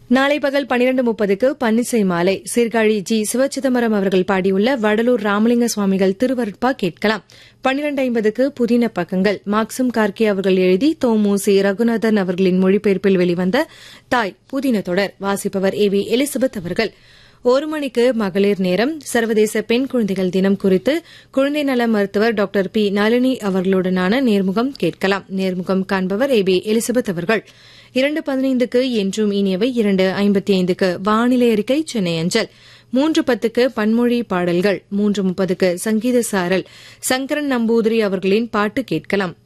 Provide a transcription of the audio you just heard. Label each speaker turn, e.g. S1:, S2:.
S1: நாளை பகல் பனிரண்டு முப்பதுக்கு பன்னிசை மாலை சீர்காழி ஜி சிவச்சிதம்பரம் அவர்கள் பாடியுள்ள வடலூர் ராமலிங்க சுவாமிகள் திருவருட்பா கேட்கலாம் பன்னிரண்டு ஐம்பதுக்கு புதின பக்கங்கள் மார்க்சும் கார்கே அவர்கள் எழுதி தோமூசி ரகுநாதன் அவர்களின் மொழிபெயர்ப்பில் வெளிவந்த தாய் புதின தொடர் வாசிப்பவர் ஏ வி எலிசபெத் அவர்கள் ஒரு மணிக்கு மகளிர் நேரம் சர்வதேச பெண் குழந்தைகள் தினம் குறித்து குழந்தை நல மருத்துவர் டாக்டர் பி நளினி அவர்களுடனான நேர்முகம் கேட்கலாம் நேர்முகம் காண்பவர் ஏ பி எலிசபெத் அவர்கள் இரண்டு பதினைந்துக்கு என்றும் இனியவை இரண்டு ஐம்பத்தி ஐந்துக்கு வானிலை அறிக்கை சென்னை அஞ்சல் மூன்று பத்துக்கு பன்மொழி பாடல்கள் மூன்று முப்பதுக்கு சங்கீத சாரல் சங்கரன் நம்பூதிரி அவர்களின் பாட்டு கேட்கலாம்